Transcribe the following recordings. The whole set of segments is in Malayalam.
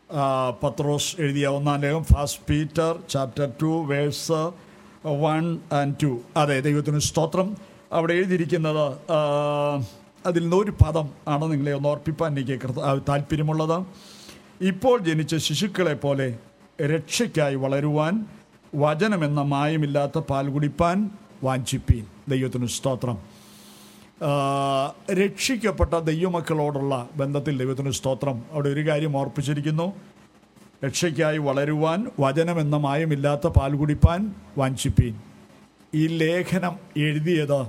ആ, പത്രോസ് എഴുതിയ ഒന്നാം ലേഖം first Peter chapter two verse one and two അതെ ദൈവത്തിന് സ്തോത്രം അവിടെ എഴുതിയിരിക്കുന്നത് ആ, അതിൽ നിന്നൊരു പദം ആണ് നിങ്ങളെ ഒന്ന് ഓർപ്പിപ്പാൻ എനിക്ക് കൃത- ആ, താല്പര്യമുള്ളത് ഇപ്പോൾ ജനിച്ച ശിശുക്കളെ പോലെ രക്ഷയ്ക്കായി വളരുവാൻ വചനമെന്ന മായമില്ലാത്ത പാൽ കുടിപ്പാൻ വാഞ്ചിപ്പീൻ ദൈവത്തിന് സ്തോത്രം ആ, രക്ഷിക്കപ്പെട്ട ദൈവമക്കളോടുള്ള ബന്ധത്തിൽ ദൈവത്തിന് സ്തോത്രം അവിടെ ഒരു കാര്യം ഓർപ്പിച്ചിരിക്കുന്നു രക്ഷയ്ക്കായി വളരുവാൻ വചനമെന്ന മായമില്ലാത്ത പാൽ കുടിപ്പാൻ വാഞ്ചിപ്പീൻ ഈ ലേഖനം എഴുതിയത്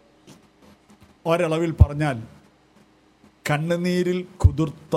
ഒരളവിൽ പറഞ്ഞാൽ കണ്ണുനീരിൽ കുതിർത്ത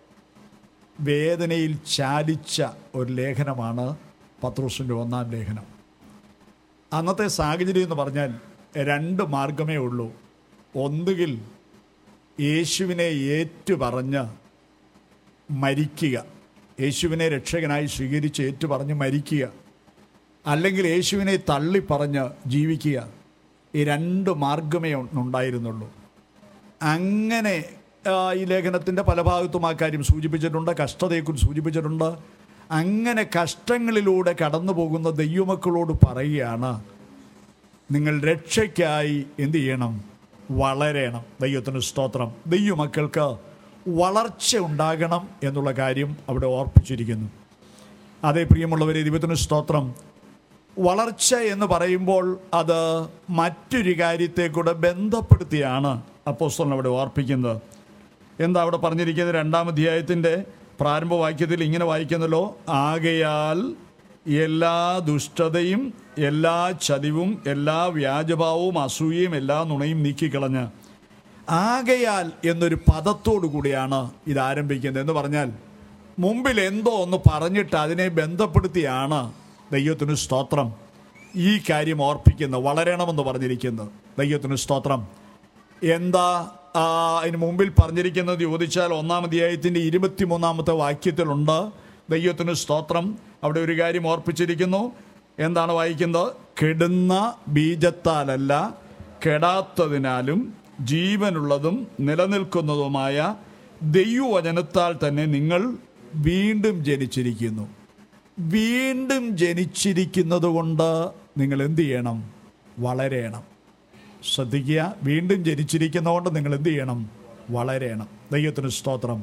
വേദനയിൽ ചാലിച്ച ഒരു ലേഖനമാണ് പത്രോസിൻ്റെ ഒന്നാം ലേഖനം അന്നത്തെ സാഹചര്യം എന്ന് പറഞ്ഞാൽ രണ്ട് മാർഗമേ ഉള്ളൂ ഒന്നുകിൽ യേശുവിനെ ഏറ്റുപറഞ്ഞ് മരിക്കുക യേശുവിനെ രക്ഷകനായി സ്വീകരിച്ച് ഏറ്റുപറഞ്ഞ് മരിക്കുക അല്ലെങ്കിൽ യേശുവിനെ തള്ളിപ്പറഞ്ഞ് ജീവിക്കുക ഈ രണ്ട് മാർഗമേ ഉണ്ടായിരുന്നുള്ളൂ അങ്ങനെ ആ, ഈ ലേഖനത്തിൻ്റെ പല ഭാഗത്തും ആ കാര്യം സൂചിപ്പിച്ചിട്ടുണ്ട് കഷ്ടതയെക്കുറിച്ച് സൂചിപ്പിച്ചിട്ടുണ്ട് അങ്ങനെ കഷ്ടങ്ങളിലൂടെ കടന്നു പോകുന്ന ദൈവമക്കളോട് പറയുകയാണ് നിങ്ങൾ രക്ഷയ്ക്കായി എന്ത് ചെയ്യണം വളരണം ദൈവത്തിന് സ്തോത്രം ദൈവമക്കൾക്ക് വളർച്ച ഉണ്ടാകണം എന്നുള്ള കാര്യം അവിടെ ഓർപ്പിച്ചിരിക്കുന്നു അതേ പ്രിയമുള്ളവരെ ദൈവത്തിന് സ്തോത്രം വളർച്ച എന്ന് പറയുമ്പോൾ അത് മറ്റൊരു കാര്യത്തെ കൂടെ ബന്ധപ്പെടുത്തിയാണ് അപ്പോസ്തലൻ അവിടെ ഓർപ്പിക്കുന്നത് എന്താ അവിടെ പറഞ്ഞിരിക്കുന്നത് രണ്ടാം അധ്യായത്തിൻ്റെ പ്രാരംഭ വാക്യത്തിൽ ഇങ്ങനെ വായിക്കുന്നല്ലോ ആകയാൽ എല്ലാ ദുഷ്ടതയും എല്ലാ ചതിവും എല്ലാ വ്യാജഭാവവും അസൂയയും എല്ലാ നുണയും നീക്കിക്കളഞ്ഞ് ആകയാൽ എന്നൊരു പദത്തോടു കൂടിയാണ് ഇത് ആരംഭിക്കുന്നത് എന്ന് പറഞ്ഞാൽ മുമ്പിൽ എന്തോ ഒന്ന് പറഞ്ഞിട്ട് അതിനെ ബന്ധപ്പെടുത്തിയാണ് ദൈവത്തിന് സ്തോത്രം ഈ കാര്യം ഓർപ്പിക്കുന്നത് വളരണമെന്ന് പറഞ്ഞിരിക്കുന്നത് ദൈവത്തിന് സ്തോത്രം എന്താ ആ, അതിന് മുമ്പിൽ പറഞ്ഞിരിക്കുന്നത് ചോദിച്ചാൽ ഒന്നാം അധ്യായത്തിൻ്റെ ഇരുപത്തിമൂന്നാമത്തെ വാക്യത്തിലുണ്ട് ദൈവത്തിന് സ്തോത്രം അവിടെ ഒരു കാര്യം ഓർപ്പിച്ചിരിക്കുന്നു എന്താണ് വായിക്കുന്നത് കെടുന്ന ബീജത്താലല്ല കെടാത്തതിനാലും ജീവനുള്ളതും നിലനിൽക്കുന്നതുമായ ദൈവവചനത്താൽ തന്നെ നിങ്ങൾ വീണ്ടും ജനിച്ചിരിക്കുന്നു വീണ്ടും ജനിച്ചിരിക്കുന്നത് കൊണ്ട് നിങ്ങൾ എന്ത് ചെയ്യണം വളരണം ശ്രദ്ധിക്കുക വീണ്ടും ജനിച്ചിരിക്കുന്നതുകൊണ്ട് നിങ്ങൾ എന്ത് ചെയ്യണം വളരണം ദൈവത്തിന് സ്തോത്രം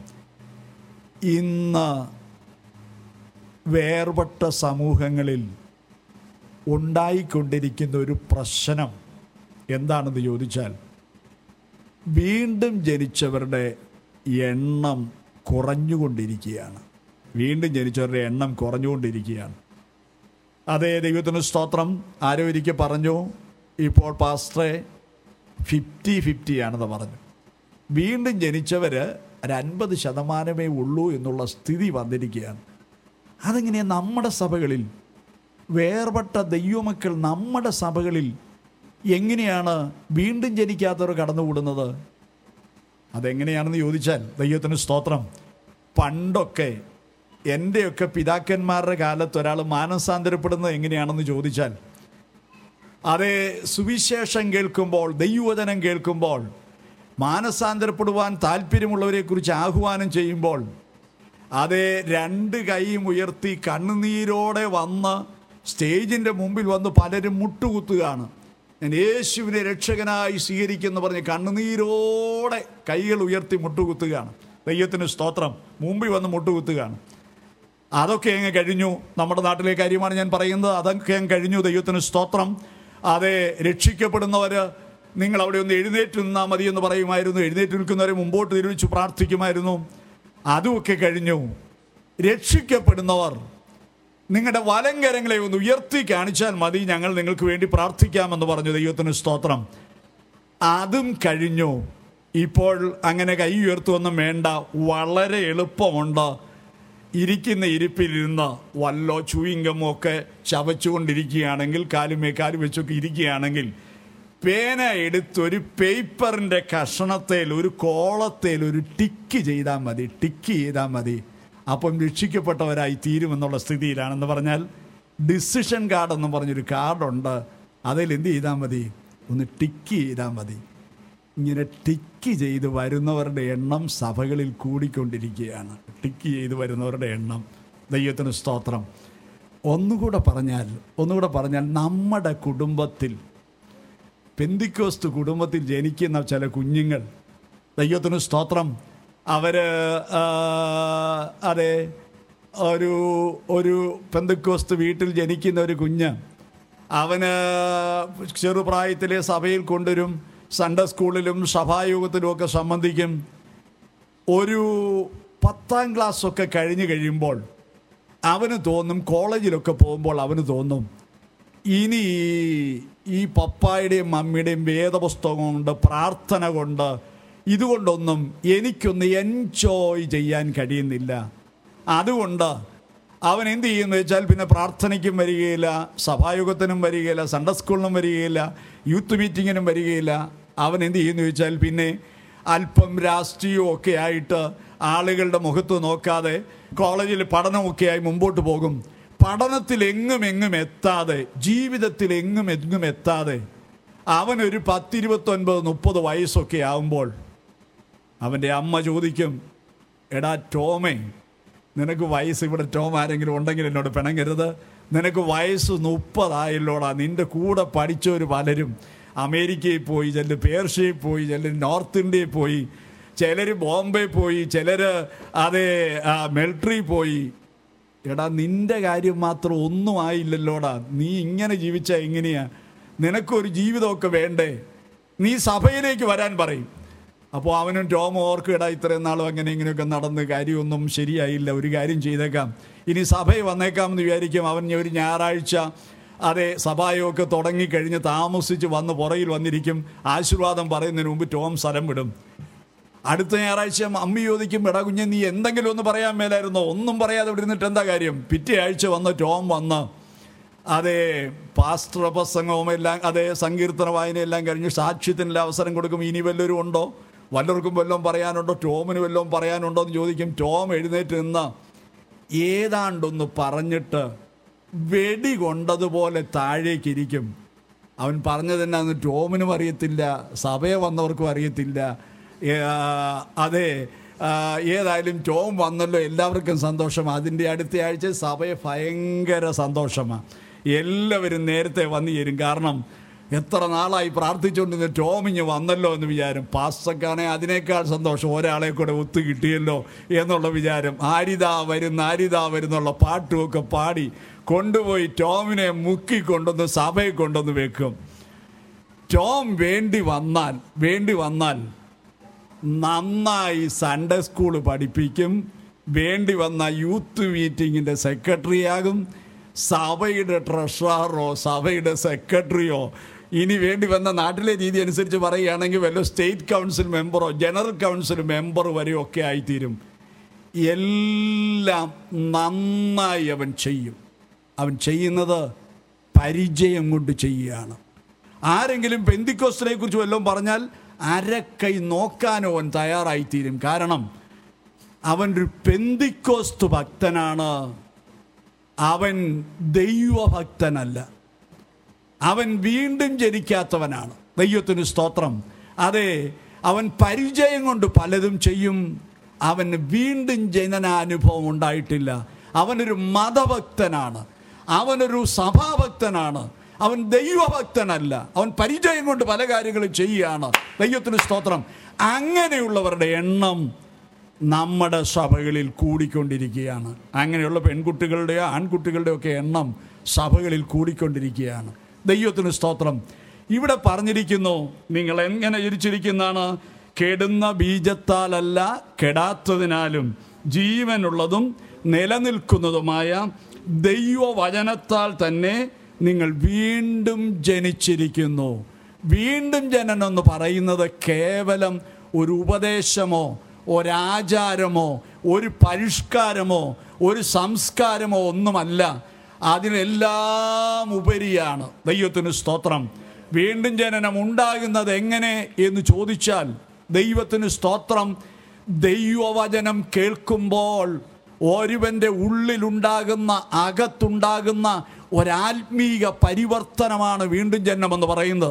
ഇന്ന് വേർപെട്ട സമൂഹങ്ങളിൽ ഉണ്ടായിക്കൊണ്ടിരിക്കുന്ന ഒരു പ്രശ്നം എന്താണെന്ന് ചോദിച്ചാൽ വീണ്ടും ജനിച്ചവരുടെ എണ്ണം കുറഞ്ഞുകൊണ്ടിരിക്കുകയാണ് വീണ്ടും ജനിച്ചവരുടെ എണ്ണം കുറഞ്ഞുകൊണ്ടിരിക്കുകയാണ് അതേ ദൈവത്തിന് സ്തോത്രം ആരോ ഒരിക്കൽ പറഞ്ഞു ഇപ്പോൾ പാസ്റ്ററെ ഫിഫ്റ്റി ഫിഫ്റ്റി ആണെന്ന് പറഞ്ഞു വീണ്ടും ജനിച്ചവർ ഒരു അൻപത് ശതമാനമേ ഉള്ളൂ എന്നുള്ള സ്ഥിതി വന്നിരിക്കുകയാണ് അതെങ്ങനെ നമ്മുടെ സഭകളിൽ വേർപെട്ട ദൈവമക്കൾ നമ്മുടെ സഭകളിൽ എങ്ങനെയാണ് വീണ്ടും ജനിക്കാത്തവർ കടന്നുകൂടുന്നത് അതെങ്ങനെയാണെന്ന് ചോദിച്ചാൽ ദൈവത്തിന് സ്തോത്രം പണ്ടൊക്കെ എൻ്റെയൊക്കെ പിതാക്കന്മാരുടെ കാലത്ത് ഒരാൾ മാനസാന്തരപ്പെടുന്നത് എങ്ങനെയാണെന്ന് ചോദിച്ചാൽ അതേ സുവിശേഷം കേൾക്കുമ്പോൾ ദൈവവചനം കേൾക്കുമ്പോൾ മാനസാന്തരപ്പെടുവാൻ താല്പര്യമുള്ളവരെക്കുറിച്ച് ആഹ്വാനം ചെയ്യുമ്പോൾ അതേ രണ്ട് കൈയും ഉയർത്തി കണ്ണുനീരോടെ വന്ന് സ്റ്റേജിൻ്റെ മുമ്പിൽ വന്ന് പലരും മുട്ടുകുത്തുകയാണ് ഞാൻ യേശുവിനെ രക്ഷകനായി സ്വീകരിക്കുമെന്ന് പറഞ്ഞ് കണ്ണുനീരോടെ കൈകൾ ഉയർത്തി മുട്ടുകുത്തുകയാണ് ദൈവത്തിന് സ്തോത്രം മുമ്പിൽ വന്ന് മുട്ടുകുത്തുകയാണ് അതൊക്കെ അങ്ങ് കഴിഞ്ഞു നമ്മുടെ നാട്ടിലെ കാര്യമാണ് ഞാൻ പറയുന്നത് അതൊക്കെ അങ്ങ് കഴിഞ്ഞു ദൈവത്തിന് സ്തോത്രം അതെ രക്ഷിക്കപ്പെടുന്നവർ നിങ്ങൾ അവിടെ ഒന്ന് എഴുന്നേറ്റ് നിന്നാൽ മതി എന്ന് പറയുമായിരുന്നു എഴുന്നേറ്റ് നിൽക്കുന്നവരെ മുമ്പോട്ട് തിരിച്ചു പ്രാർത്ഥിക്കുമായിരുന്നു അതുമൊക്കെ കഴിഞ്ഞു രക്ഷിക്കപ്പെടുന്നവർ നിങ്ങളുടെ വലങ്കരങ്ങളെ ഒന്ന് ഉയർത്തി കാണിച്ചാൽ മതി ഞങ്ങൾ നിങ്ങൾക്ക് വേണ്ടി പ്രാർത്ഥിക്കാമെന്ന് പറഞ്ഞു ദൈവത്തിന് സ്തോത്രം അതും കഴിഞ്ഞു ഇപ്പോൾ അങ്ങനെ കൈ ഉയർത്തുവൊന്നും വേണ്ട വളരെ എളുപ്പമുണ്ട് ഇരിക്കുന്ന ഇരിപ്പിലിരുന്ന് വല്ലോ ചൂയിങ്കമോ ഒക്കെ ചവച്ചുകൊണ്ടിരിക്കുകയാണെങ്കിൽ കാലുമേ കാല് വെച്ചൊക്കെ ഇരിക്കുകയാണെങ്കിൽ പേന എടുത്ത് ഒരു പേപ്പറിൻ്റെ കഷണത്തേൽ ഒരു കോളത്തേൽ ഒരു ടിക്ക് ചെയ്താൽ മതി ടിക്ക് ചെയ്താൽ മതി അപ്പം രക്ഷിക്കപ്പെട്ടവരായി തീരുമെന്നുള്ള സ്ഥിതിയിലാണെന്ന് പറഞ്ഞാൽ ഡിസിഷൻ കാർഡ് എന്ന് പറഞ്ഞൊരു കാർഡുണ്ട് അതിൽ എന്ത് ചെയ്താൽ മതി ഒന്ന് ടിക്ക് ചെയ്താൽ മതി ഇങ്ങനെ ടിക്ക് ചെയ്ത് വരുന്നവരുടെ എണ്ണം സഭകളിൽ കൂടിക്കൊണ്ടിരിക്കുകയാണ് ടിക്ക് ചെയ്ത് വരുന്നവരുടെ എണ്ണം ദൈവത്തിന് സ്തോത്രം ഒന്നുകൂടെ പറഞ്ഞാൽ ഒന്നുകൂടെ പറഞ്ഞാൽ നമ്മുടെ കുടുംബത്തിൽ പെന്തിക്കോസ്ത് കുടുംബത്തിൽ ജനിക്കുന്ന ചില കുഞ്ഞുങ്ങൾ ദൈവത്തിന് സ്തോത്രം അവർ അതെ ഒരു ഒരു പെന്തക്കോസ്ത് വീട്ടിൽ ജനിക്കുന്ന ഒരു കുഞ്ഞ് അവന് ചെറുപ്രായത്തിലെ സഭയിൽ കൊണ്ടുവരും സൺഡേ സ്കൂളിലും സഭായോഗത്തിലും ഒക്കെ സംബന്ധിക്കും ഒരു പത്താം ക്ലാസ് ഒക്കെ കഴിഞ്ഞ് കഴിയുമ്പോൾ അവന് തോന്നും കോളേജിലൊക്കെ പോകുമ്പോൾ അവന് തോന്നും ഇനി ഈ- ഈ പപ്പായുടെയും മമ്മിയുടെയും വേദപുസ്തകം കൊണ്ട് പ്രാർത്ഥന കൊണ്ട് ഇതുകൊണ്ടൊന്നും എനിക്കൊന്ന് എൻജോയ് ചെയ്യാൻ കഴിയുന്നില്ല അതുകൊണ്ട് അവൻ എന്ത് ചെയ്യുന്നു വെച്ചാൽ പിന്നെ പ്രാർത്ഥനയ്ക്കും വരികയില്ല സഭായോഗത്തിനും വരികയില്ല സൺഡേ സ്കൂളിനും വരികയില്ല യൂത്ത് മീറ്റിങ്ങിനും വരികയില്ല അവൻ എന്ത് ചെയ്യുന്നു വെച്ചാൽ പിന്നെ അല്പം രാഷ്ട്രീയവും ഒക്കെ ആയിട്ട് ആളുകളുടെ മുഖത്ത് നോക്കാതെ കോളേജിൽ പഠനമൊക്കെയായി മുമ്പോട്ട് പോകും പഠനത്തിൽ എങ്ങും എങ്ങും എത്താതെ ജീവിതത്തിൽ എങ്ങും എങ്ങും എത്താതെ അവനൊരു പത്തിരുപത്തൊൻപത് മുപ്പത് വയസ്സൊക്കെ ആവുമ്പോൾ അവൻ്റെ അമ്മ ചോദിക്കും എടാ ടോമേ നിനക്ക് വയസ്സ് ഇവിടെ ടോം ആരെങ്കിലും ഉണ്ടെങ്കിൽ എന്നോട് പിണങ്ങരുത് നിനക്ക് വയസ്സ് മുപ്പതായല്ലോടാ നിന്റെ കൂടെ പഠിച്ചവർ പലരും അമേരിക്കയിൽ പോയി ചിലർ പേർഷ്യയിൽ പോയി ചിലർ നോർത്ത് ഇന്ത്യയിൽ പോയി ചിലർ ബോംബെ പോയി ചിലർ അതേ മിലിറ്ററി പോയി എടാ നിന്റെ കാര്യം മാത്രം ഒന്നും ആയില്ലല്ലോടാ നീ ഇങ്ങനെ ജീവിച്ചാൽ എങ്ങനെയാ നിനക്കൊരു ജീവിതമൊക്കെ വേണ്ടേ നീ സഭയിലേക്ക് വരാൻ പറയും അപ്പോൾ അവനും ടോം ഓർക്കിടാ ഇത്രയും നാളും അങ്ങനെ ഇങ്ങനെയൊക്കെ നടന്ന് കാര്യമൊന്നും ശരിയായില്ല ഒരു കാര്യം ചെയ്തേക്കാം ഇനി സഭയിൽ വന്നേക്കാമെന്ന് വിചാരിക്കും അവൻ ഇനി ഒരു ഞായറാഴ്ച അതെ സഭായമൊക്കെ തുടങ്ങിക്കഴിഞ്ഞ് താമസിച്ച് വന്ന് പുറകിൽ വന്നിരിക്കും ആശീർവാദം പറയുന്നതിന് മുമ്പ് ടോം സ്ഥലം വിടും അടുത്ത ഞായറാഴ്ച അമ്മി ചോദിക്കും എടാ കുഞ്ഞെ നീ എന്തെങ്കിലും ഒന്ന് പറയാൻ മേലായിരുന്നോ ഒന്നും പറയാതെ ഇവിടെ ഇരുന്നിട്ട് എന്താ കാര്യം പിറ്റേ ആഴ്ച വന്ന് ടോം വന്ന് അതെ പാസ്റ്റർ പ്രസംഗവും എല്ലാം അതെ സങ്കീർത്തന വായനയെല്ലാം കഴിഞ്ഞ് സാക്ഷ്യത്തിനുള്ള അവസരം കൊടുക്കും ഇനി വല്ലവരും ഉണ്ടോ വല്ലവർക്കും വല്ലതും പറയാനുണ്ടോ ടോമിന് വല്ലതും പറയാനുണ്ടോ എന്ന് ചോദിക്കും ടോം എഴുന്നേറ്റ് നിന്ന് ഏതാണ്ടൊന്ന് പറഞ്ഞിട്ട് വെടി കൊണ്ടതുപോലെ താഴേക്കിരിക്കും അവൻ പറഞ്ഞത് എന്നാന്ന് ടോമിനും അറിയത്തില്ല സഭയെ വന്നവർക്കും അറിയത്തില്ല ഏ, ആ, അതെ ആ, ഏതായാലും ടോം വന്നല്ലോ എല്ലാവർക്കും സന്തോഷം അതിൻ്റെ അടുത്ത ആഴ്ച സഭയെ ഭയങ്കര സന്തോഷമാണ് എല്ലാവരും നേരത്തെ വന്നു ചേരും കാരണം എത്ര നാളായി പ്രാർത്ഥിച്ചുകൊണ്ടിരുന്ന ടോമിഞ്ഞ് വന്നല്ലോ എന്ന് വിചാരം പാസ്റ്റക്കാണെ അതിനേക്കാൾ സന്തോഷം ഒരാളെ കൂടെ ഒത്തു കിട്ടിയല്ലോ എന്നുള്ള വിചാരം ആരിതാ വരുന്ന ആരിതാ വരുന്നുള്ള പാട്ടുമൊക്കെ പാടി കൊണ്ടുപോയി ടോമിനെ മുക്കി കൊണ്ടൊന്ന് സഭയെ കൊണ്ടൊന്ന് വെക്കും ടോം വേണ്ടി വന്നാൽ വേണ്ടി വന്നാൽ നന്നായി സൺഡേ സ്കൂൾ പഠിപ്പിക്കും വേണ്ടി വന്ന യൂത്ത് മീറ്റിങ്ങിൻ്റെ സെക്രട്ടറിയാകും സഭയുടെ ട്രഷററോ സഭയുടെ സെക്രട്ടറിയോ ഇനി വേണ്ടി വന്ന നാട്ടിലെ രീതി അനുസരിച്ച് പറയുകയാണെങ്കിൽ വല്ല സ്റ്റേറ്റ് കൗൺസിൽ മെമ്പറോ ജനറൽ കൗൺസിൽ മെമ്പർ വരെയോ ഒക്കെ ആയിത്തീരും എല്ലാം നന്നായി അവൻ ചെയ്യും അവൻ ചെയ്യുന്നത് പരിചയം കൊണ്ട് ചെയ്യുകയാണ് ആരെങ്കിലും പെന്തിക്കോസ്റ്റിനെ കുറിച്ച് വല്ലതും പറഞ്ഞാൽ അരക്കൈ നോക്കാനോ അവൻ തയ്യാറായിത്തീരും കാരണം അവൻ ഒരു പെന്തിക്കോസ്തു ഭക്തനാണ് അവൻ ദൈവഭക്തനല്ല അവൻ വീണ്ടും ജനിക്കാത്തവനാണ് ദൈവത്തിന് സ്തോത്രം അതെ അവൻ പരിചയം കൊണ്ട് പലതും ചെയ്യും അവന് വീണ്ടും ജനനാനുഭവം ഉണ്ടായിട്ടില്ല അവനൊരു മതഭക്തനാണ് അവനൊരു സഭാഭക്തനാണ് അവൻ ദൈവഭക്തനല്ല അവൻ പരിചയം കൊണ്ട് പല കാര്യങ്ങളും ചെയ്യുകയാണ് ദൈവത്തിന് സ്തോത്രം അങ്ങനെയുള്ളവരുടെ എണ്ണം നമ്മുടെ സഭകളിൽ കൂടിക്കൊണ്ടിരിക്കുകയാണ് അങ്ങനെയുള്ള പെൺകുട്ടികളുടെയോ ആൺകുട്ടികളുടെയോ ഒക്കെ എണ്ണം സഭകളിൽ കൂടിക്കൊണ്ടിരിക്കുകയാണ് ദൈവത്തിന് സ്തോത്രം ഇവിടെ പറഞ്ഞിരിക്കുന്നു നിങ്ങൾ എങ്ങനെ ജനിച്ചിരിക്കുന്നതാണ് കെടുന്ന ബീജത്താലല്ല കെടാത്തതിനാലും ജീവനുള്ളതും നിലനിൽക്കുന്നതുമായ ദൈവവചനത്താൽ തന്നെ നിങ്ങൾ വീണ്ടും ജനിച്ചിരിക്കുന്നു വീണ്ടും ജനനം എന്ന് പറയുന്നത് കേവലം ഒരു ഉപദേശമോ ഒരാചാരമോ ഒരു പരിഷ്കാരമോ ഒരു സംസ്കാരമോ ഒന്നുമല്ല അതിനെല്ലാം ഉപരിയാണ് ദൈവത്തിന് സ്തോത്രം വീണ്ടും ജനനം ഉണ്ടാകുന്നത് എങ്ങനെ എന്ന് ചോദിച്ചാൽ ദൈവത്തിന് സ്തോത്രം ദൈവവചനം കേൾക്കുമ്പോൾ ഒരുവൻ്റെ ഉള്ളിലുണ്ടാകുന്ന അകത്തുണ്ടാകുന്ന ഒരാത്മീക പരിവർത്തനമാണ് വീണ്ടും ജനനം എന്ന് പറയുന്നത്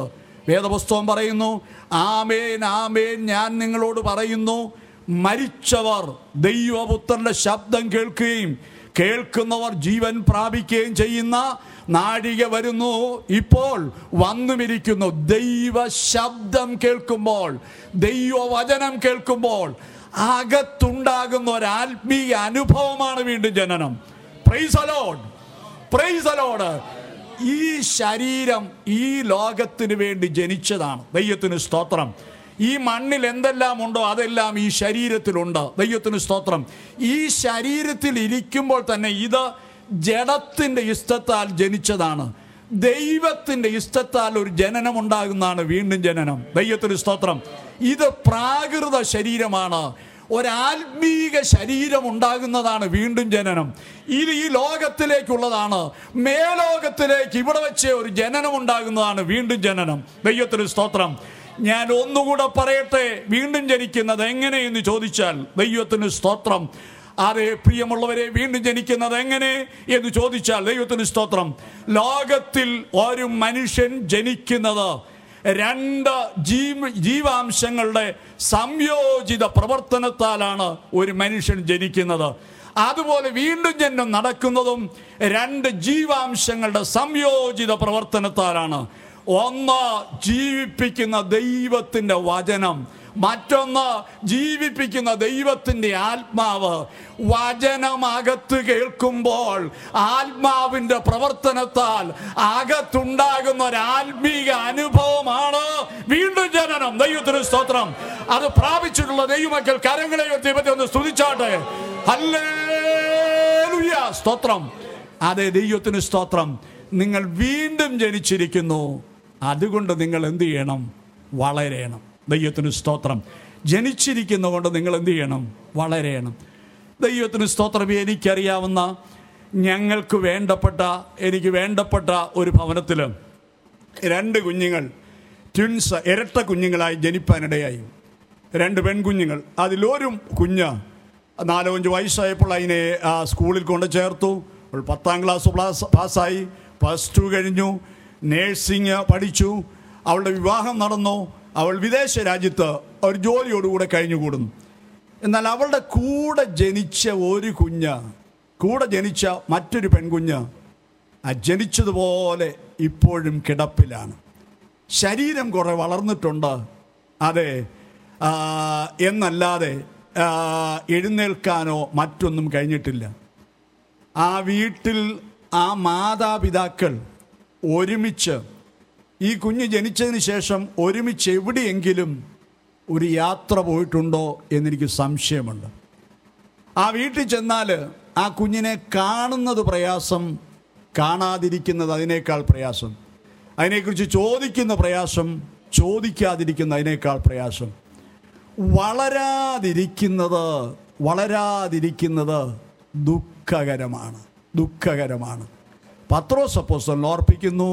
വേദപുസ്തകം പറയുന്നു ആമേൻ ആമേൻ ഞാൻ നിങ്ങളോട് പറയുന്നു മരിച്ചവർ ദൈവപുത്രന്റെ ശബ്ദം കേൾക്കുകയും കേൾക്കുന്നവർ ജീവൻ പ്രാപിക്കുകയും ചെയ്യുന്ന നാഴിക വരുന്നു ഇപ്പോൾ വന്നുമിരിക്കുന്നു ദൈവ ശബ്ദം കേൾക്കുമ്പോൾ ദൈവവചനം കേൾക്കുമ്പോൾ അകത്തുണ്ടാകുന്ന ഒരു ആത്മീയ അനുഭവമാണ് വീണ്ടും ജനനം പ്രൈസ് അലോഡ് പ്രൈസ് അലോഡ് ഈ ശരീരം ഈ ലോകത്തിന് വേണ്ടി ജനിച്ചതാണ് ദൈവത്തിന് സ്തോത്രം ഈ മണ്ണിൽ എന്തെല്ലാം ഉണ്ടോ അതെല്ലാം ഈ ശരീരത്തിലുണ്ട് ദൈവത്തിന് സ്തോത്രം ഈ ശരീരത്തിൽ ഇരിക്കുമ്പോൾ തന്നെ ഇത് ജഡത്തിന്റെ ഇഷ്ടത്താൽ ജനിച്ചതാണ് ദൈവത്തിന്റെ ഇഷ്ടത്താൽ ഒരു ജനനം ഉണ്ടാകുന്നതാണ് വീണ്ടും ജനനം ദൈവത്തിന് സ്തോത്രം ഇത് പ്രാകൃത ശരീരമാണ് ഒരാത്മീക ശരീരം ഉണ്ടാകുന്നതാണ് വീണ്ടും ജനനം ഇത് ഈ ലോകത്തിലേക്കുള്ളതാണ് മേലോകത്തിലേക്ക് ഇവിടെ വെച്ച് ഒരു ജനനം ഉണ്ടാകുന്നതാണ് വീണ്ടും ജനനം ദൈവത്തിന് സ്തോത്രം ഞാൻ ഒന്നുകൂടെ പറയട്ടെ വീണ്ടും ജനിക്കുന്നത് എങ്ങനെയെന്ന് ചോദിച്ചാൽ ദൈവത്തിന് സ്തോത്രം അതെ പ്രിയമുള്ളവരെ വീണ്ടും ജനിക്കുന്നത് എങ്ങനെ എന്ന് ചോദിച്ചാൽ ദൈവത്തിന് സ്തോത്രം ലോകത്തിൽ ഒരു മനുഷ്യൻ ജനിക്കുന്നത് രണ്ട് ജീവ ജീവാംശങ്ങളുടെ സംയോജിത പ്രവർത്തനത്താലാണ് ഒരു മനുഷ്യൻ ജനിക്കുന്നത് അതുപോലെ വീണ്ടും ജന്മം നടക്കുന്നതും രണ്ട് ജീവാംശങ്ങളുടെ സംയോജിത പ്രവർത്തനത്താലാണ് ഒന്ന് ജീവിപ്പിക്കുന്ന ദൈവത്തിന്റെ വചനം മറ്റൊന്ന് ജീവിപ്പിക്കുന്ന ദൈവത്തിന്റെ ആത്മാവ് വചനം അകത്ത് കേൾക്കുമ്പോൾ ആത്മാവിന്റെ പ്രവർത്തനത്താൽ അകത്തുണ്ടാകുന്ന ഒരു ആത്മീക അനുഭവമാണ് വീണ്ടും ജനനം ദൈവത്തിന് സ്തോത്രം അത് പ്രാപിച്ചിട്ടുള്ള ദൈവമക്കൾ കരങ്ങളെ ദൈവത്തെ ഒന്ന് സ്തുതിച്ചാട്ടെ ഹല്ലേലൂയ സ്തോത്രം അതെ ദൈവത്തിന് സ്തോത്രം നിങ്ങൾ വീണ്ടും ജനിച്ചിരിക്കുന്നു അതുകൊണ്ട് നിങ്ങൾ എന്ത് ചെയ്യണം വളരെയണം ദൈവത്തിന് സ്തോത്രം ജനിച്ചിരിക്കുന്നതുകൊണ്ട് നിങ്ങൾ എന്ത് ചെയ്യണം വളരെയണം ദൈവത്തിന് സ്തോത്രം എനിക്കറിയാവുന്ന ഞങ്ങൾക്ക് വേണ്ടപ്പെട്ട എനിക്ക് വേണ്ടപ്പെട്ട ഒരു ഭവനത്തിൽ രണ്ട് കുഞ്ഞുങ്ങൾ ട്വിൻസ് ഇരട്ട കുഞ്ഞുങ്ങളായി ജനിപ്പാനിടയായി രണ്ട് പെൺകുഞ്ഞുങ്ങൾ അതിലൊരു കുഞ്ഞ് നാലോ അഞ്ച് വയസ്സായപ്പോൾ അതിനെ ആ, സ്കൂളിൽ കൊണ്ട് ചേർത്തു അവൾ പത്താം ക്ലാസ് പ്ലാസ് പാസ്സായി പ്ലസ് ടു കഴിഞ്ഞു നേഴ്സിംഗ് പഠിച്ചു അവളുടെ വിവാഹം നടന്നു അവൾ വിദേശ രാജ്യത്ത് ഒരു ജോലിയോടുകൂടെ കഴിഞ്ഞുകൂടുന്നു എന്നാൽ അവളുടെ കൂടെ ജനിച്ച ഒരു കുഞ്ഞ് കൂടെ ജനിച്ച മറ്റൊരു പെൺകുഞ്ഞ് ആ ജനിച്ചതുപോലെ ഇപ്പോഴും കിടപ്പിലാണ് ശരീരം കുറെ വളർന്നിട്ടുണ്ട് അതെ ആ, എന്നല്ലാതെ ആ, എഴുന്നേൽക്കാനോ മറ്റൊന്നും കഴിഞ്ഞിട്ടില്ല ആ വീട്ടിൽ ആ മാതാപിതാക്കൾ ഒരുമിച്ച് ഈ കുഞ്ഞ് ജനിച്ചതിന് ശേഷം ഒരുമിച്ച് എവിടെയെങ്കിലും ഒരു യാത്ര പോയിട്ടുണ്ടോ എന്നെനിക്ക് സംശയമുണ്ട് ആ വീട്ടിൽ ചെന്നാൽ ആ കുഞ്ഞിനെ കാണുന്നത് പ്രയാസം കാണാതിരിക്കുന്നത് അതിനേക്കാൾ പ്രയാസം അതിനെക്കുറിച്ച് ചോദിക്കുന്ന പ്രയാസം ചോദിക്കാതിരിക്കുന്ന അതിനേക്കാൾ പ്രയാസം വളരാതിരിക്കുന്നത് വളരാതിരിക്കുന്നത് ദുഃഖകരമാണ് ദുഃഖകരമാണ് പത്രോസ് അപ്പോസ്തലൻ ഓർപ്പിക്കുന്നു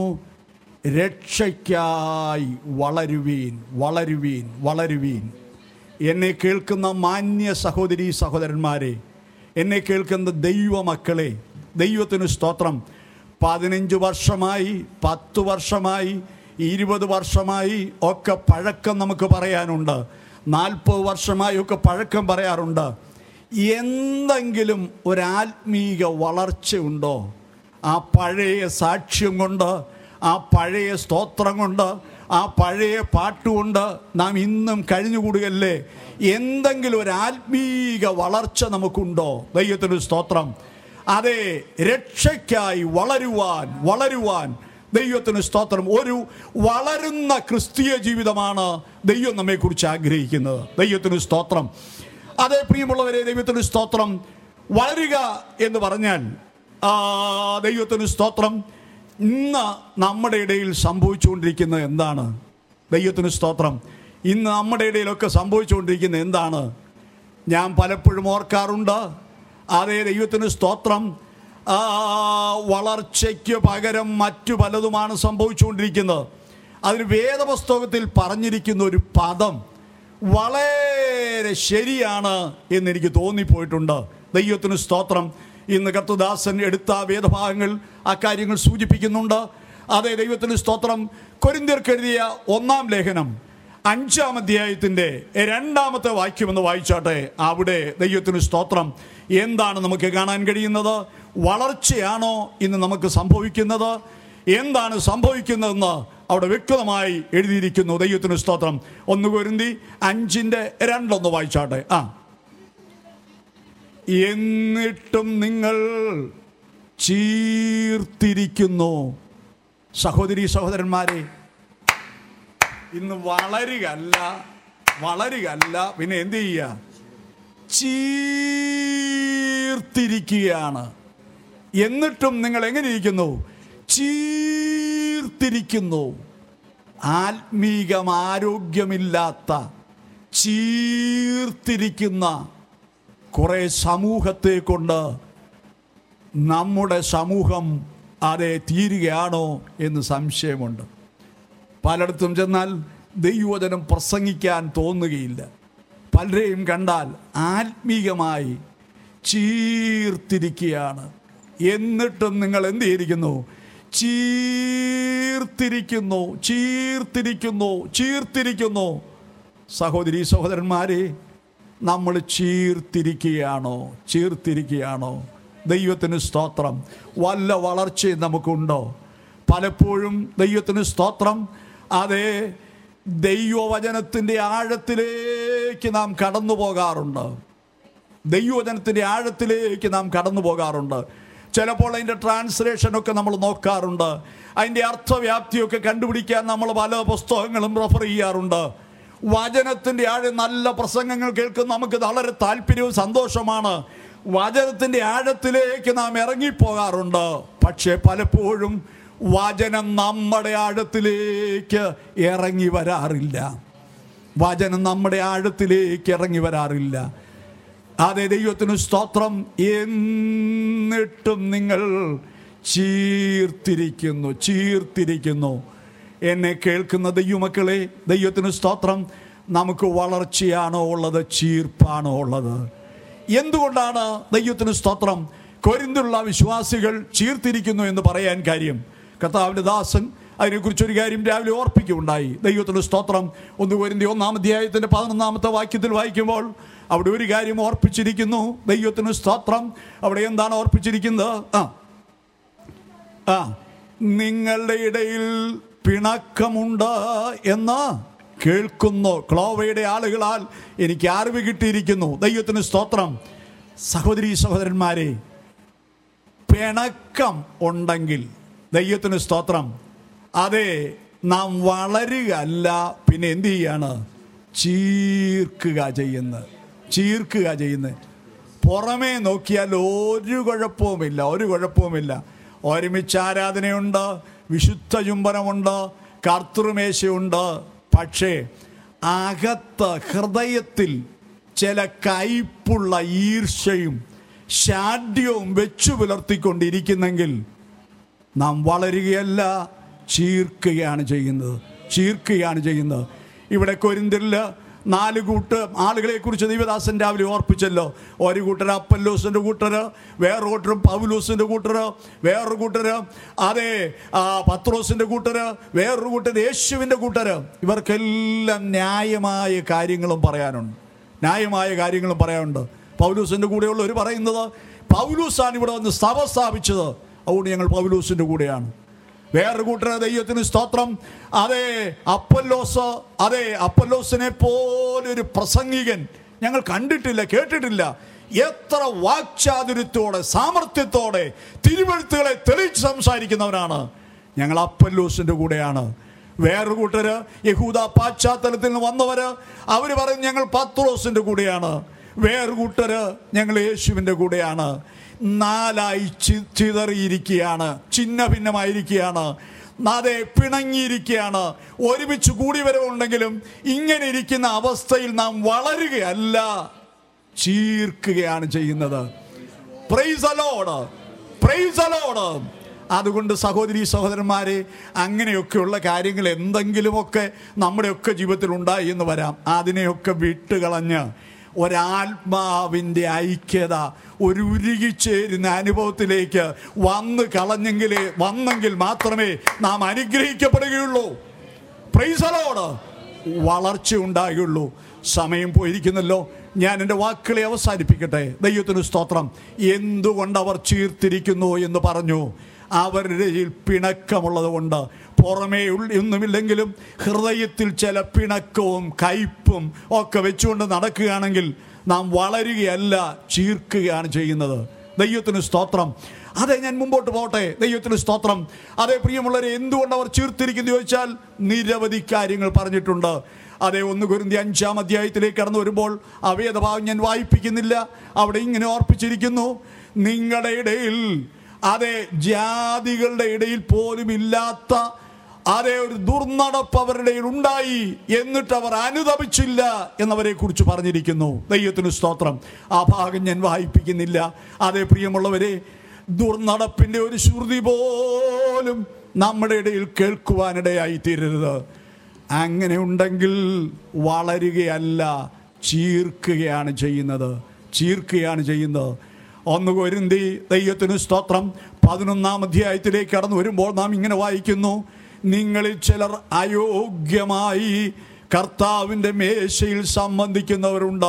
രക്ഷയ്ക്കായി വളരുവീൻ വളരുവീൻ വളരുവീൻ എന്നെ കേൾക്കുന്ന മാന്യ സഹോദരി സഹോദരന്മാരെ എന്നെ കേൾക്കുന്ന ദൈവമക്കളെ ദൈവത്തിന് സ്തോത്രം പതിനഞ്ച് വർഷമായി പത്ത് വർഷമായി ഇരുപത് വർഷമായി ഒക്കെ പഴക്കം നമുക്ക് പറയാനുണ്ട് നാൽപ്പത് വർഷമായി ഒക്കെ പഴക്കം പറയാറുണ്ട് എന്തെങ്കിലും ഒരാത്മീക വളർച്ചയുണ്ടോ ആ പഴയ സാക്ഷ്യം കൊണ്ട് ആ പഴയ സ്തോത്രം കൊണ്ട് ആ പഴയ പാട്ടുകൊണ്ട് നാം ഇന്നും കഴിഞ്ഞുകൂടുകയല്ലേ എന്തെങ്കിലും ഒരു ആത്മീക വളർച്ച നമുക്കുണ്ടോ ദൈവത്തിന് സ്തോത്രം അതെ രക്ഷയ്ക്കായി വളരുവാൻ വളരുവാൻ ദൈവത്തിന് സ്തോത്രം ഒരു വളരുന്ന ക്രിസ്തീയ ജീവിതമാണ് ദൈവം നമ്മെക്കുറിച്ച് ആഗ്രഹിക്കുന്നത് ദൈവത്തിന് സ്തോത്രം അതേ പ്രിയമുള്ളവരെ ദൈവത്തിന് സ്തോത്രം വളരുക എന്ന് പറഞ്ഞാൽ ആ, ദൈവത്തിന് സ്തോത്രം ഇന്ന് നമ്മുടെ ഇടയിൽ സംഭവിച്ചുകൊണ്ടിരിക്കുന്നത് എന്താണ് ദൈവത്തിന് സ്തോത്രം ഇന്ന് നമ്മുടെ ഇടയിലൊക്കെ സംഭവിച്ചുകൊണ്ടിരിക്കുന്നത് എന്താണ് ഞാൻ പലപ്പോഴും ഓർക്കാറുണ്ട് അതേ ദൈവത്തിന് സ്തോത്രം ആ, വളർച്ചയ്ക്ക് പകരം മറ്റു പലതുമാണ് സംഭവിച്ചുകൊണ്ടിരിക്കുന്നത് അതിന് വേദപുസ്തകത്തിൽ പറഞ്ഞിരിക്കുന്ന ഒരു പദം വളരെ ശരിയാണ് എന്നെനിക്ക് തോന്നിപ്പോയിട്ടുണ്ട് ദൈവത്തിന് സ്തോത്രം ഇന്ന് കർത്തദാസൻ എടുത്ത വേദഭാഗങ്ങൾ ആ കാര്യങ്ങൾ സൂചിപ്പിക്കുന്നുണ്ട് അതെ ദൈവത്തിന് സ്തോത്രം കൊരിന്തിയർക്ക് എഴുതിയ ഒന്നാം ലേഖനം അഞ്ചാം അധ്യായത്തിന്റെ രണ്ടാമത്തെ വാക്യം എന്ന് വായിച്ചാട്ടെ അവിടെ ദൈവത്തിന് സ്തോത്രം എന്താണ് നമുക്ക് കാണാൻ കഴിയുന്നത് വളർച്ചയാണോ ഇന്ന് നമുക്ക് സംഭവിക്കുന്നത് എന്താണ് സംഭവിക്കുന്നതെന്ന് അവിടെ വ്യക്തമായി എഴുതിയിരിക്കുന്നു ദൈവത്തിന് സ്തോത്രം ഒന്ന് കൊരുന്തി അഞ്ചിന്റെ രണ്ടൊന്ന് വായിച്ചാട്ടെ ആ എന്നിട്ടും നിങ്ങൾ ചീർത്തിരിക്കുന്നു സഹോദരി സഹോദരന്മാരെ ഇന്ന് വളരുകയല്ല വളരുകയല്ല പിന്നെ എന്ത് ചെയ്യുക ചീർത്തിരിക്കുകയാണ് എന്നിട്ടും നിങ്ങൾ എങ്ങനെ ഇരിക്കുന്നു ചീർത്തിരിക്കുന്നു ആത്മീകം ആരോഗ്യമില്ലാത്ത ചീർത്തിരിക്കുന്ന കുറെ സമൂഹത്തെ കൊണ്ട് നമ്മുടെ സമൂഹം അതെ തീരുകയാണോ എന്ന് സംശയമുണ്ട് പലയിടത്തും ചെന്നാൽ ദൈവവചനം പ്രസംഗിക്കാൻ തോന്നുകയില്ല പലരെയും കണ്ടാൽ ആത്മീകമായി ചീർത്തിരിക്കുകയാണ് എന്നിട്ടും നിങ്ങൾ എന്ത് ചെയ്തിരിക്കുന്നു ചീർത്തിരിക്കുന്നു ചീർത്തിരിക്കുന്നു ചീർത്തിരിക്കുന്നു സഹോദരി സഹോദരന്മാരെ നമ്മൾ ചീർത്തിരിക്കുകയാണോ ചീർത്തിരിക്കുകയാണോ ദൈവത്തിന് സ്തോത്രം വല്ല വളർച്ചയും നമുക്കുണ്ടോ പലപ്പോഴും ദൈവത്തിന് സ്തോത്രം അതേ ദൈവവചനത്തിൻ്റെ ആഴത്തിലേക്ക് നാം കടന്നു പോകാറുണ്ട് ദൈവവചനത്തിൻ്റെ ആഴത്തിലേക്ക് നാം കടന്നു പോകാറുണ്ട് ചിലപ്പോൾ അതിൻ്റെ ട്രാൻസ്ലേഷനൊക്കെ നമ്മൾ നോക്കാറുണ്ട് അതിൻ്റെ അർത്ഥവ്യാപ്തിയൊക്കെ കണ്ടുപിടിക്കാൻ നമ്മൾ പല പുസ്തകങ്ങളും റെഫർ ചെയ്യാറുണ്ട് വചനത്തിൻ്റെ ആഴം നല്ല പ്രസംഗങ്ങൾ കേൾക്കുന്ന നമുക്ക് വളരെ താല്പര്യവും സന്തോഷമാണ് വചനത്തിൻ്റെ ആഴത്തിലേക്ക് നാം ഇറങ്ങിപ്പോകാറുണ്ട് പക്ഷേ പലപ്പോഴും വചനം നമ്മുടെ ആഴത്തിലേക്ക് ഇറങ്ങി വരാറില്ല വചനം നമ്മുടെ ആഴത്തിലേക്ക് ഇറങ്ങി വരാറില്ല അതെ ദൈവത്തിന് സ്തോത്രം എന്നിട്ടും നിങ്ങൾ ചീർത്തിരിക്കുന്നു ചീർത്തിരിക്കുന്നു എന്നെ കേൾക്കുന്ന ദൈവമക്കളെ ദൈവത്തിന് സ്തോത്രം നമുക്ക് വളർച്ചയാണോ ഉള്ളത് ചീർപ്പാണോ ഉള്ളത് എന്തുകൊണ്ടാണ് ദൈവത്തിന് സ്തോത്രം കൊരിന്തുള്ള വിശ്വാസികൾ ചീർത്തിരിക്കുന്നു എന്ന് പറയാൻ കാര്യം കർത്താവിൻ്റെ ദാസൻ അതിനെക്കുറിച്ച് ഒരു കാര്യം രാവിലെ ഓർപ്പിക്കുകയുണ്ടായി ദൈവത്തിന് സ്തോത്രം ഒന്ന് കൊരിന്തി ഒന്നാം അധ്യായത്തിൻ്റെ പതിനൊന്നാമത്തെ വാക്യത്തിൽ വായിക്കുമ്പോൾ അവിടെ ഒരു കാര്യം ഓർപ്പിച്ചിരിക്കുന്നു ദൈവത്തിന് സ്തോത്രം അവിടെ എന്താണ് ഓർപ്പിച്ചിരിക്കുന്നത് ആ ആ നിങ്ങളുടെ ഇടയിൽ പിണക്കമുണ്ട് എന്ന് കേൾക്കുന്നു ക്ലോവയുടെ ആളുകളാൽ എനിക്ക് അറിവ് കിട്ടിയിരിക്കുന്നു ദൈവത്തിന് സ്തോത്രം സഹോദരി സഹോദരന്മാരെ പിണക്കം ഉണ്ടെങ്കിൽ ദൈവത്തിന് സ്തോത്രം അതെ നാം വളരുകയല്ല പിന്നെ എന്ത് ചെയ്യാണ് ചീർക്കുക ചെയ്യുന്നത് ചീർക്കുക ചെയ്യുന്നത് പുറമേ നോക്കിയാൽ ഒരു കുഴപ്പവുമില്ല ഒരു കുഴപ്പവുമില്ല ഒരുമിച്ച് ആരാധനയുണ്ട് വിശുദ്ധ ചുംബനമുണ്ട് കർത്തൃമേശയുണ്ട് പക്ഷേ അകത്ത് ഹൃദയത്തിൽ ചില കയ്പുള്ള ഈർഷ്യയും ശാഠ്യവും വെച്ചു പുലർത്തിക്കൊണ്ടിരിക്കുന്നെങ്കിൽ നാം വളരുകയല്ല ചീർക്കുകയാണ് ചെയ്യുന്നത് ചീർക്കുകയാണ് ചെയ്യുന്നത് ഇവിടെ കൊരിന്തിരില് നാല് കൂട്ട് ആളുകളെ കുറിച്ച് ദൈവദാസൻ രാവിലെ ഓർപ്പിച്ചല്ലോ ഒരു കൂട്ടർ അപ്പല്ലോസിന്റെ കൂട്ടര് വേറൊരു കൂട്ടരും പൗലോസിന്റെ കൂട്ടര് വേറൊരു കൂട്ടര് അതെ ആ പത്രോസിന്റെ കൂട്ടര് വേറൊരു കൂട്ടർ യേശുവിന്റെ കൂട്ടര് ഇവർക്കെല്ലാം ന്യായമായ കാര്യങ്ങളും പറയാനുണ്ട് ന്യായമായ കാര്യങ്ങളും പറയാനുണ്ട് പൗലൂസിന്റെ കൂടെയുള്ളവർ പറയുന്നത് പൗലൂസാണ് ഇവിടെ വന്ന് സഭ സ്ഥാപിച്ചത് അതുകൊണ്ട് ഞങ്ങൾ പൗലൂസിന്റെ കൂടെയാണ് വേറൊരു കൂട്ടർ ദൈവത്തിന് സ്തോത്രം അതെ അപ്പല്ലോസ് അതെ അപ്പല്ലോസിനെ പോലൊരു പ്രസംഗികൻ ഞങ്ങൾ കണ്ടിട്ടില്ല കേട്ടിട്ടില്ല എത്ര വാക്ചാതുര്യത്തോടെ സാമർത്ഥ്യത്തോടെ തിരുവഴുത്തുകളെ തെളിയിച്ച് സംസാരിക്കുന്നവരാണ് ഞങ്ങൾ അപ്പല്ലോസിന്റെ കൂടെയാണ് വേറൊരു കൂട്ടര് യഹൂദ പാശ്ചാത്തലത്തിൽ നിന്ന് വന്നവര് അവര് പറയും ഞങ്ങൾ പത്രോസിന്റെ കൂടെയാണ് വേറൊരു കൂട്ടര് ഞങ്ങൾ യേശുവിന്റെ കൂടെയാണ് നാലായി ചി- ചിതറിയിരിക്കുകയാണ് ചിന്ന ഭിന്നമായിരിക്കുകയാണ് അതെ പിണങ്ങിയിരിക്കുകയാണ് ഒരുമിച്ച് കൂടി വരവുണ്ടെങ്കിലും ഇങ്ങനെ ഇരിക്കുന്ന അവസ്ഥയിൽ നാം വളരുകയല്ല ചീർക്കുകയാണ് ചെയ്യുന്നത് പ്രൈസ് അലോഡ് പ്രൈസ് അലോഡ് അതുകൊണ്ട് സഹോദരി സഹോദരന്മാരെ അങ്ങനെയൊക്കെയുള്ള കാര്യങ്ങൾ എന്തെങ്കിലുമൊക്കെ നമ്മുടെയൊക്കെ ജീവിതത്തിൽ ഉണ്ടായി എന്ന് വരാം അതിനെയൊക്കെ വിട്ടുകളഞ്ഞ് ഒരാത്മാവിൻ്റെ ഐക്യത ഒരു ഉരുകിച്ചേരുന്ന അനുഭവത്തിലേക്ക് വന്ന് കളഞ്ഞെങ്കിലേ വന്നെങ്കിൽ മാത്രമേ നാം അനുഗ്രഹിക്കപ്പെടുകയുള്ളൂ പ്രൈസലോട് വളർച്ച ഉണ്ടാകുള്ളൂ സമയം പോയിരിക്കുന്നല്ലോ ഞാൻ എൻ്റെ വാക്കുകളെ അവസാനിപ്പിക്കട്ടെ ദൈവത്തിന് സ്തോത്രം എന്തുകൊണ്ട് അവർ ചീർത്തിരിക്കുന്നു എന്ന് പറഞ്ഞു അവരുടെ ഇടയിൽ പിണക്കമുള്ളത് കൊണ്ട് പുറമേ ഉള്ള- ഒന്നുമില്ലെങ്കിലും ഹൃദയത്തിൽ ചില പിണക്കവും കയ്പും ഒക്കെ വെച്ചുകൊണ്ട് നടക്കുകയാണെങ്കിൽ നാം വളരുകയല്ല ചീർക്കുകയാണ് ചെയ്യുന്നത് ദൈവത്തിന് സ്തോത്രം അതെ ഞാൻ മുമ്പോട്ട് പോട്ടെ ദൈവത്തിന് സ്തോത്രം അതെ പ്രിയമുള്ളവരെ എന്തുകൊണ്ട് അവർ ചീർത്തിരിക്കുന്നു ചോദിച്ചാൽ നിരവധി കാര്യങ്ങൾ പറഞ്ഞിട്ടുണ്ട് അതെ ഒന്ന് കുരുന്തി അഞ്ചാം അധ്യായത്തിലേക്ക് കടന്നു വരുമ്പോൾ ആ വേദഭാഗം ഞാൻ വായിപ്പിക്കുന്നില്ല അവിടെ ഇങ്ങനെ ഓർപ്പിച്ചിരിക്കുന്നു നിങ്ങളുടെ ഇടയിൽ അതെ ജാതികളുടെ ഇടയിൽ പോലും ഇല്ലാത്ത അതേ ഒരു ദുർനടപ്പ് അവരുടെ ഇടയിൽ ഉണ്ടായി എന്നിട്ട് അവർ അനുതപിച്ചില്ല എന്നവരെ കുറിച്ച് പറഞ്ഞിരിക്കുന്നു ദൈവത്തിന് സ്തോത്രം ആ ഭാഗം ഞാൻ വായിപ്പിക്കുന്നില്ല അതേ പ്രിയമുള്ളവരെ ദുർനടപ്പിന്റെ ഒരു ശ്രുതി പോലും നമ്മുടെ ഇടയിൽ കേൾക്കുവാനിടയായി തീരരുത് അങ്ങനെ ഉണ്ടെങ്കിൽ വളരുകയല്ല ചീർക്കുകയാണ് ചെയ്യുന്നത് ചീർക്കുകയാണ് ചെയ്യുന്നത് ഒന്ന് കൊരുന്തി ദൈവത്തിന് സ്തോത്രം പതിനൊന്നാം അധ്യായത്തിലേക്ക് കടന്നു വരുമ്പോൾ നാം ഇങ്ങനെ വായിക്കുന്നു നിങ്ങളിൽ ചിലർ അയോഗ്യമായി കർത്താവിൻ്റെ മേശയിൽ സംബന്ധിക്കുന്നവരുണ്ട്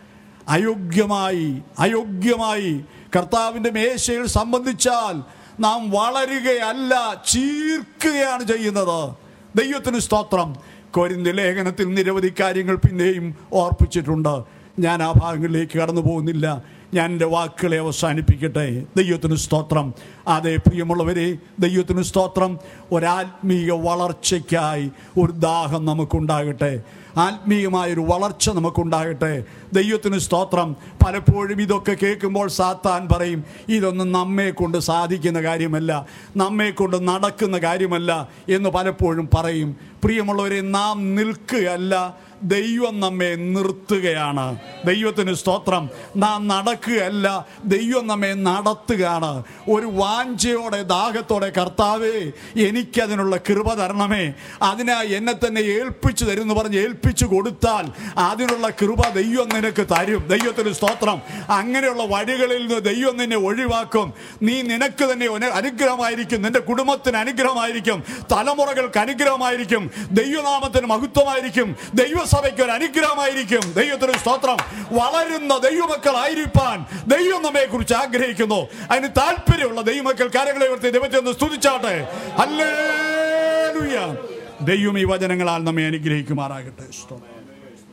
അയോഗ്യമായി അയോഗ്യമായി കർത്താവിൻ്റെ മേശയിൽ സംബന്ധിച്ചാൽ നാം വളരുകയല്ല ചീർക്കുകയാണ് ചെയ്യുന്നത് ദൈവത്തിന് സ്തോത്രം കൊരിന്ത ലേഖനത്തിൽ നിരവധി കാര്യങ്ങൾ പിന്നെയും ഓർപ്പിച്ചിട്ടുണ്ട് ഞാൻ ആ ഭാഗങ്ങളിലേക്ക് കടന്നു പോകുന്നില്ല ഞാൻ എൻ്റെ വാക്കുകളെ അവസാനിപ്പിക്കട്ടെ ദൈവത്തിന് സ്തോത്രം അതെ പ്രിയമുള്ളവരെ ദൈവത്തിന് സ്തോത്രം ഒരാത്മീയ വളർച്ചയ്ക്കായി ഒരു ദാഹം നമുക്കുണ്ടാകട്ടെ ആത്മീയമായൊരു വളർച്ച നമുക്കുണ്ടാകട്ടെ ദൈവത്തിന് സ്തോത്രം പലപ്പോഴും ഇതൊക്കെ കേൾക്കുമ്പോൾ സാത്താൻ പറയും ഇതൊന്നും നമ്മെ കൊണ്ട് സാധിക്കുന്ന കാര്യമല്ല നമ്മെ കൊണ്ട് നടക്കുന്ന കാര്യമല്ല എന്ന് പലപ്പോഴും പറയും പ്രിയമുള്ളവരെ നാം നിൽക്കുകയല്ല ദൈവം നമ്മെ നിർത്തുകയാണ് ദൈവത്തിന് സ്തോത്രം നാം നടക്കുകയല്ല ദൈവം നമ്മെ നടത്തുകയാണ് ഒരു വാഞ്ചയോടെ ദാഹത്തോടെ കർത്താവേ എനിക്കതിനുള്ള കൃപ തരണമേ അതിനായി എന്നെ തന്നെ ഏൽപ്പിച്ചു തരും എന്ന് പറഞ്ഞ് ഏൽപ്പിച്ചു കൊടുത്താൽ അതിനുള്ള കൃപ ദൈവം നിനക്ക് തരും ദൈവത്തിന് സ്തോത്രം അങ്ങനെയുള്ള വഴികളിൽ നിന്ന് ദൈവം നിന്നെ ഒഴിവാക്കും നീ നിനക്ക് തന്നെ ഒരു അനുഗ്രഹമായിരിക്കും നിന്റെ കുടുംബത്തിന് അനുഗ്രഹമായിരിക്കും തലമുറകൾക്ക് അനുഗ്രഹമായിരിക്കും ദൈവനാമത്തിന് മഹത്വമായിരിക്കും ദൈവസഭയ്ക്ക് ഒരു അനുഗ്രഹമായിരിക്കും ദൈവത്തിന് സ്തോത്രം വളരുന്ന ദൈവമക്കളായിരിക്കാൻ ദൈവം നമ്മെ കുറിച്ച് ആഗ്രഹിക്കുന്നു അതിന് താല്പര്യമുള്ള ദൈവമക്കൾ കാര്യങ്ങളെ ഉയർത്തി ദൈവത്തെ ഒന്ന് സ്തുതിച്ചാട്ടെ ഹല്ലേലൂയ ദൈവം ഈ വചനങ്ങളാൽ നമ്മെ അനുഗ്രഹിക്കുമാറാകട്ടെ സ്തോത്രം